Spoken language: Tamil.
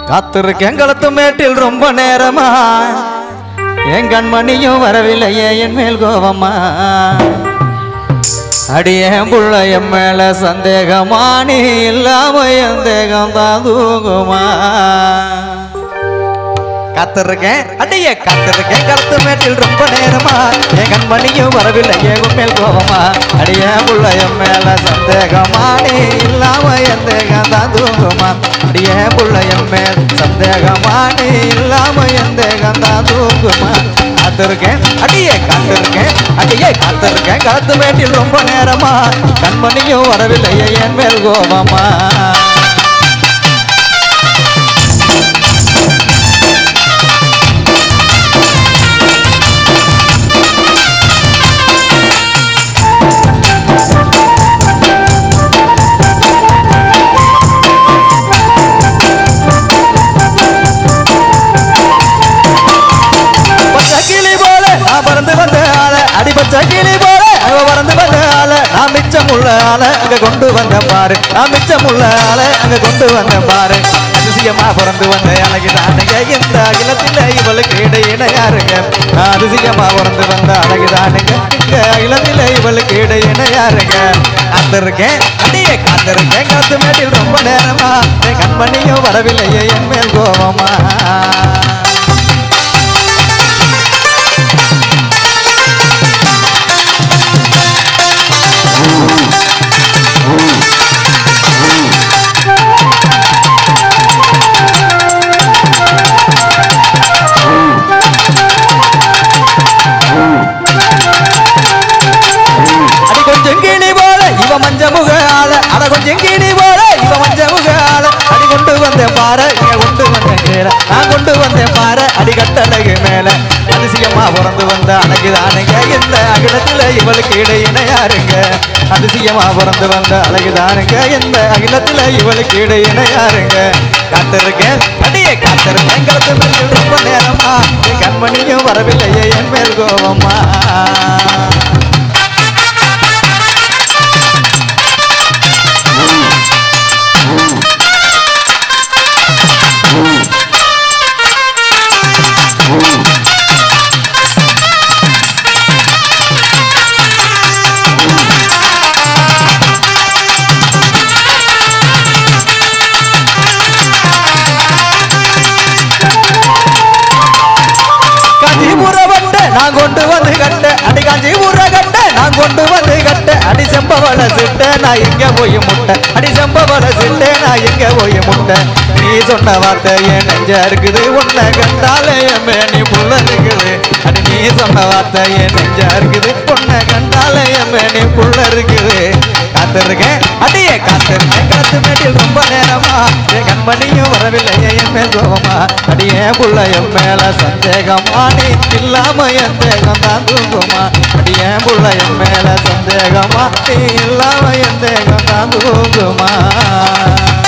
காத்திருக்கேன் களத்து மேட்டில் ரொம்ப நேரமா என் கண்மணியும் வரவில்லையே என் மேல் கோபமா அடியேன் புள்ள என் மேல சந்தேகமா நீ இல்லாம என் தேகம் தான் தூங்குமா காத்திருக்கேன் அடியே காத்திருக்கேன் கருத்து மேட்டில் ரொம்ப நேரமா என் கண்மணியும் வரவில்லை ஏகும் மேல் கோபமா அடியே புள்ள என் மேல சந்தேகமா நீ இல்லாம என் தேகம் தான் தூங்குமா அடியே புள்ள என் மேல் சந்தேகமா நீ இல்லாம என் தேகம் தான் தூங்குமா காத்திருக்கேன் அடியே காத்திருக்கேன் அடியே காத்திருக்கேன் கருத்து மேட்டில் ரொம்ப நேரமா கண்மணியும் வரவில்லையே என் மேல் கோபமா பச்சை கிளி போல நான் பறந்து வந்த ஆள அடி பச்சை கிளி போல அவ பறந்து வந்த ஆள நான் மிச்சம் உள்ள ஆள அங்க கொண்டு வந்த பாரு நான் மிச்சம் உள்ள ஆள அங்க கொண்டு வந்த பாரு அதிசயமா பிறந்து வந்த அழகு தானுங்க இந்த அகிலத்தில் இவளுக்கு இடையின யாருங்க நான் அதிசயமா பிறந்து வந்த அழகு தானுங்க இந்த அகிலத்தில் இவளுக்கு இடையின யாருங்க காத்திருக்கேன் அடியே காத்திருக்கேன் காத்து மேட்டில் ரொம்ப நேரமா என் கண்மணியும் வரவில்லையே என் மேல் கோபமா அடி கொஞ்சம் கிளி போல இவ மஞ்ச முக ஆள அட கொஞ்சம் கிளி போல இவ மஞ்ச முக ஆள அடி கொண்டு வந்தேன் பாரு இங்க கொண்டு வந்தேன் கீழே நான் கொண்டு வந்தேன் பாரு அடி கட்டழகு மேல அதிசயமா பிறந்து வந்த அழகுதானுங்க இந்த அகிலத்துல இவளுக்கு இடையின யாருங்க அதிசயமா பிறந்து வந்த அழகுதானுங்க இந்த அகிலத்துல இவளுக்கு இடையின யாருங்க காத்திருக்கேன் அடியே காத்திருக்கேன் கலத்து மேல் ரொம்ப நேரமா என் கண்மணியும் வரவில்லையே என் மேல் கோபமா காஞ்சிபுர வட்ட நான் கொண்டு வந்து கட்ட அடி காஞ்சிபுர கட்ட நான் கொண்டு வந்து கட்ட அடி செம்பவள சிட்ட நான் எங்க போய் முட்டை அடி செம்பவள சிட்ட நான் எங்க போய் முட்டை நீ சொன்ன வார்த்தை என் நெஞ்சா இருக்குது உன்னை கண்டாலே என் மேனி புள்ள இருக்குது அடி நீ சொன்ன வார்த்தை என் நெஞ்சா இருக்குது உன்னை கண்டாலே என் மேனி புள்ள இருக்குது காத்திருக்கேன் அடியே காத்திருக்கேன் காத்து மேட்டில் ரொம்ப நேரமா என் கண்மணியும் வரவில்லையே என் மேல் கோபமா அடியே புள்ள என் மேல சந்தேகமா நீ இல்லாம என் தேகம் தான் தூங்குமா அடியே புள்ள என் மேல சந்தேகமா நீ இல்லாம என் தேகம் தான் தூங்குமா